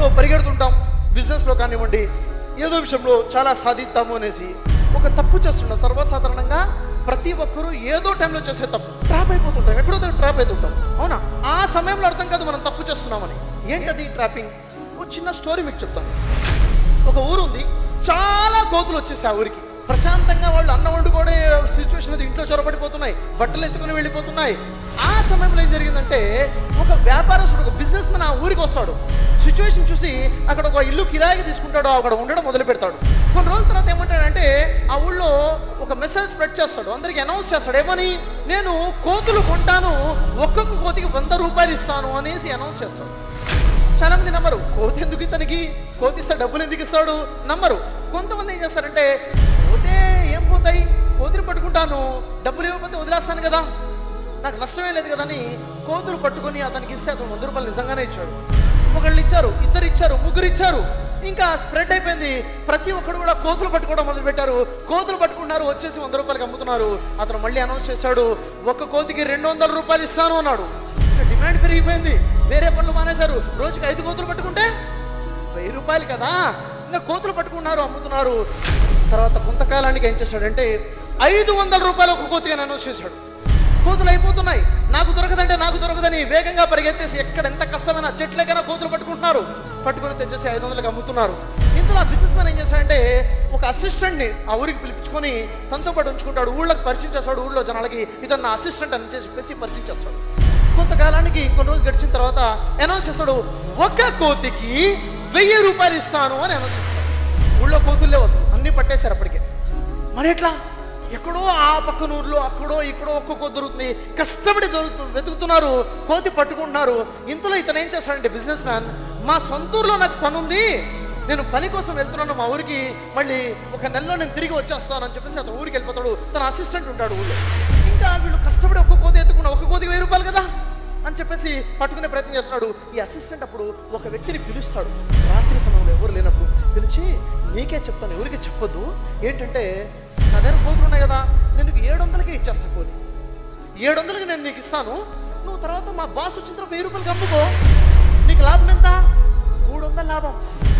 లైఫ్లో పరిగెడుతుంటాం బిజినెస్లో కానివ్వండి ఏదో విషయంలో చాలా సాధిస్తాము అనేసి ఒక తప్పు చేస్తున్నాం సర్వసాధారణంగా ప్రతి ఒక్కరూ ఏదో టైంలో చేసే తప్పు ట్రాప్ అయిపోతుంటాం ఎక్కడో దగ్గర ట్రాప్ అవుతుంటాం అవునా ఆ సమయంలో అర్థం కాదు మనం తప్పు చేస్తున్నామని ఏంటది ట్రాపింగ్ ఒక చిన్న స్టోరీ మీకు చెప్తాను ఒక ఊరు ఉంది చాలా కోతులు వచ్చేసాయి ఆ ఊరికి ప్రశాంతంగా వాళ్ళు అన్నం వండుకోడే సిచ్యువేషన్ అది ఇంట్లో చొరబడిపోతున్నాయి బట్టలు ఎత్తుకుని వెళ్ళిపోతున్నాయి ఆ సమయంలో ఏం జరిగిందంటే ఒక వ్యాపారస్తుడు ఒక బిజినెస్ మ్యాన్ ఆ ఊరికి వస్తాడు సిచ్యువేషన్ చూసి అక్కడ ఒక ఇల్లు కిరాయికి తీసుకుంటాడు అక్కడ ఉండడం మొదలు పెడతాడు కొన్ని రోజుల తర్వాత ఏమంటాడంటే ఆ ఊళ్ళో ఒక మెసేజ్ స్ప్రెడ్ చేస్తాడు అందరికి అనౌన్స్ చేస్తాడు ఏమని నేను కోతులు కొంటాను ఒక్కొక్క కోతికి వంద రూపాయలు ఇస్తాను అనేసి అనౌన్స్ చేస్తాడు చాలా మంది నమ్మరు కోతి ఎందుకు ఇతనికి కోతి ఇస్తే డబ్బులు ఎందుకు ఇస్తాడు నమ్మరు కొంతమంది ఏం చేస్తారంటే పోతే ఏం పోతాయి కోతిని పట్టుకుంటాను డబ్బులు ఇవ్వకపోతే వదిలేస్తాను కదా నాకు నష్టమే లేదు కదా అని కోతులు పట్టుకొని అతనికి ఇస్తే అతను వంద రూపాయలు నిజంగానే ఇచ్చాడు ఒకళ్ళు ఇచ్చారు ఇద్దరు ఇచ్చారు ముగ్గురు ఇచ్చారు ఇంకా స్ప్రెడ్ అయిపోయింది ప్రతి ఒక్కరు కూడా కోతులు పట్టుకోవడం మొదలు పెట్టారు కోతులు పట్టుకున్నారు వచ్చేసి వంద రూపాయలకి అమ్ముతున్నారు అతను మళ్ళీ అనౌన్స్ చేశాడు ఒక్క కోతికి రెండు వందల రూపాయలు ఇస్తాను అన్నాడు ఇంకా డిమాండ్ పెరిగిపోయింది వేరే పనులు మానేశారు రోజుకి ఐదు కోతులు పట్టుకుంటే వెయ్యి రూపాయలు కదా ఇంకా కోతులు పట్టుకున్నారు అమ్ముతున్నారు తర్వాత కొంతకాలానికి ఏం చేశాడంటే ఐదు వందల రూపాయలు ఒక కోతిగా అనౌన్స్ చేశాడు కోతులు అయిపోతున్నాయి నాకు దొరకదంటే నాకు దొరకదని వేగంగా పరిగెత్తేసి ఎక్కడ ఎంత కష్టమైనా చెట్లకైనా కోతులు పట్టుకుంటున్నారు పట్టుకొని తెచ్చేసి ఐదు వందలకు అమ్ముతున్నారు ఇందులో ఆ బిజినెస్ మ్యాన్ ఏం చేశాడంటే ఒక అసిస్టెంట్ని ఆ ఊరికి పిలిపించుకొని తనతో పాటు ఉంచుకుంటాడు ఊళ్ళకి పరిచయం చేస్తాడు ఊళ్ళో జనాలకి ఇతను నా అసిస్టెంట్ అని చెప్పేసి పరిచయం చేస్తాడు కొంతకాలానికి కొన్ని రోజులు గడిచిన తర్వాత అనౌన్స్ చేస్తాడు ఒక్క కోతికి వెయ్యి రూపాయలు ఇస్తాను అని అనౌన్స్ చేస్తాడు ఊళ్ళో కోతుల్లే వస్తారు అన్ని పట్టేశారు అప్పటికే మరి ఎట్లా ఎక్కడో ఆ పక్కన ఊర్లో అక్కడో ఇక్కడో ఒక్క కోతి దొరుకుతుంది కష్టపడి దొరుకుతు వెతుకుతున్నారు కోతి పట్టుకుంటున్నారు ఇంతలో ఇతను ఏం చేస్తాడంటే బిజినెస్ మ్యాన్ మా సొంత ఊర్లో నాకు పని ఉంది నేను పని కోసం వెళ్తున్నాను మా ఊరికి మళ్ళీ ఒక నెలలో నేను తిరిగి వచ్చేస్తాను అని చెప్పేసి అతను ఊరికి వెళ్ళిపోతాడు తన అసిస్టెంట్ ఉంటాడు ఊళ్ళో ఇంకా వీళ్ళు కష్టపడి ఒక్క కోతి ఎత్తుకున్న ఒక్క కోతికి వెయ్యి రూపాయలు కదా అని చెప్పేసి పట్టుకునే ప్రయత్నం చేస్తున్నాడు ఈ అసిస్టెంట్ అప్పుడు ఒక వ్యక్తిని పిలుస్తాడు రాత్రి సమయంలో ఎవరు లేనప్పుడు పిలిచి నీకే చెప్తాను ఎవరికి చెప్పొద్దు ఏంటంటే నా దగ్గర కోతులు ఉన్నాయి కదా నేను నీకు ఏడు వందలకే ఇచ్చేస్తాను కోతి ఏడు వందలకి నేను నీకు ఇస్తాను నువ్వు తర్వాత మా బాస్ వచ్చిన తర్వాత వెయ్యి రూపాయలకి అమ్ముకో నీకు లాభం ఎంత మూడు వందల లాభం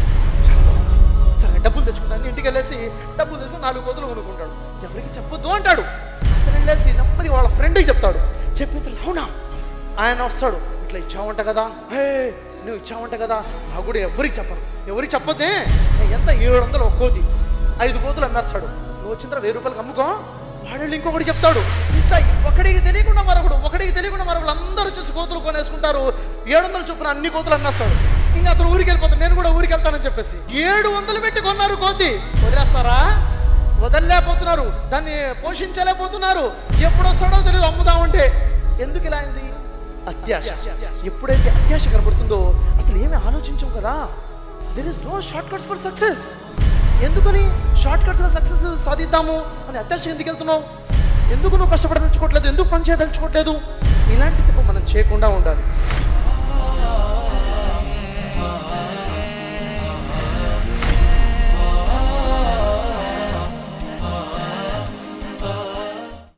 సరే డబ్బులు తెచ్చుకుంటాను ఇంటికి వెళ్ళేసి డబ్బులు తెచ్చుకుని నాలుగు కోతులు కొనుక్కుంటాడు ఎవరికి చెప్పొద్దు అంటాడు అతను వెళ్ళేసి నెమ్మది వాళ్ళ ఫ్రెండ్కి చెప్తాడు చెప్పిన తర్వాత, అవునా ఆయన వస్తాడు ఇట్లా ఇచ్చావంట కదా హే నువ్వు ఇచ్చావంట కదా నాకు కూడా ఎవరికి చెప్పను ఎవరికి చెప్పొద్దే ఎంత ఏడు వందలు ఒక కోతి ఐదు కోతులు అమ్మేస్తాడు నువ్వు వచ్చిన తర్వాత వెయ్యి రూపాయలకి అమ్ముకో వాడు ఇంకొకటి చెప్తాడు ఇట్లా ఒకడికి తెలియకుండా మరొకడు ఒకడికి తెలియకుండా మరొకడు అందరూ వచ్చేసి కోతులు కొనేసుకుంటారు ఏడు వందలు చొప్పున అన్ని కోతులు అమ్మేస్తాడు ఇంకా అతను ఊరికి వెళ్ళిపోతాడు నేను కూడా ఊరికి వెళ్తానని చెప్పేసి ఏడు వందలు పెట్టి కొన్నారు కోతి వదిలేస్తారా వదలలేకపోతున్నారు దాన్ని పోషించలేకపోతున్నారు ఎప్పుడు వస్తాడో తెలియదు అమ్ముదామంటే ఎందుకు ఇలా అయింది అత్యాశ ఎప్పుడైతే అత్యాశ కనబడుతుందో అసలు ఏమీ ఆలోచించం కదా there is no short cuts for success ఎందుకని షార్ట్ కట్స్గా సక్సెస్ సాధిద్దాము అని అత్యాశ ఎందుకు వెళ్తున్నావు ఎందుకు నువ్వు కష్టపడదలుచుకోవట్లేదు ఎందుకు పని చేయదలుచుకోవట్లేదు ఇలాంటి తప్పు మనం చేయకుండా ఉండాలి